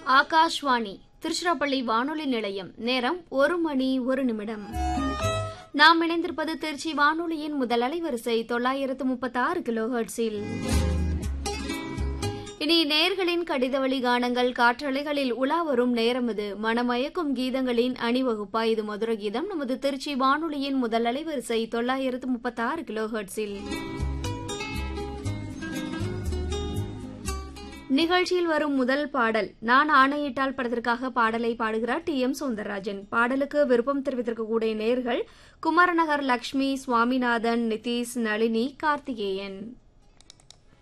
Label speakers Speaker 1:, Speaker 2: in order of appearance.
Speaker 1: ஆகாஷ்வாணி திருச்சிராப்பள்ளி வானொலி நிலையம் நேரம் ஒரு மணி ஒரு நிமிடம் நாம் இணைந்திருப்பது திருச்சி வானொலியின் முதல் அலைவரிசை தொள்ளாயிரத்து முப்பத்தி ஆறு கிலோ ஹெர்ட்ஸில் இனி நேர்களின் கடிதவழி கானங்கள் காற்றலைகளில் உலா வரும் நேரம் இது மனமயக்கும் கீதங்களின் அணிவகுப்பா இது மதுர கீதம் நமது திருச்சி வானொலியின் முதல் அலைவரிசை தொள்ளாயிரத்து முப்பத்தி ஆறு கிலோ ஹெர்ட்ஸில் நிகழ்ச்சியில் வரும் முதல் பாடல் நான் ஆணையிட்டால் படத்திற்காக பாடலை பாடுகிறார் டி எம் சௌந்தரராஜன் பாடலுக்கு விருப்பம் தெரிவித்திருக்கக்கூடிய நேர்கள் குமரநகர் லக்ஷ்மி சுவாமிநாதன் நிதிஷ் நளினி கார்த்திகேயன்